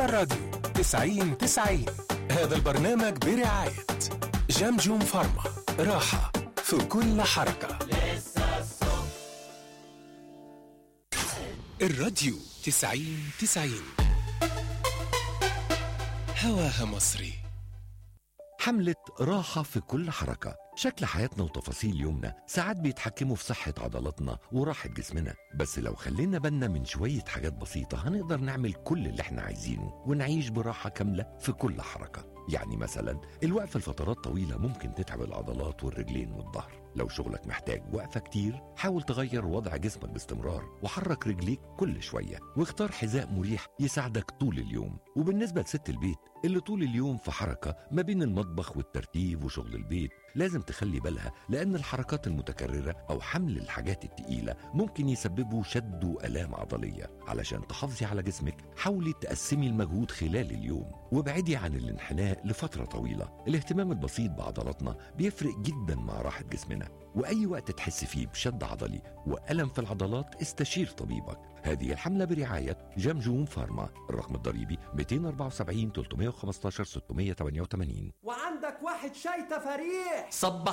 الراديو 90 90 هذا البرنامج برعاية جمجم فارما راحة في كل حركة الراديو 90 90 هواها مصري حملة راحة في كل حركة شكل حياتنا وتفاصيل يومنا ساعات بيتحكموا في صحة عضلاتنا وراحة جسمنا بس لو خلينا بالنا من شوية حاجات بسيطة هنقدر نعمل كل اللي احنا عايزينه ونعيش براحة كاملة في كل حركة يعني مثلا الوقفة لفترات طويلة ممكن تتعب العضلات والرجلين والظهر لو شغلك محتاج وقفة كتير حاول تغير وضع جسمك باستمرار وحرك رجليك كل شوية واختار حذاء مريح يساعدك طول اليوم وبالنسبة لست البيت اللي طول اليوم في حركة ما بين المطبخ والترتيب وشغل البيت لازم تخلي بالها لأن الحركات المتكررة أو حمل الحاجات التقيلة ممكن يسببوا شد وآلام عضلية علشان تحافظي على جسمك حاولي تقسمي المجهود خلال اليوم وابعدي عن الانحناء لفترة طويلة الاهتمام البسيط بعضلاتنا بيفرق جدا مع راحة جسمنا وأي وقت تحس فيه بشد عضلي وألم في العضلات استشير طبيبك هذه الحملة برعاية جمجوم فارما الرقم الضريبي 274 315 688 وعندك واحد شاي تفاريح صبح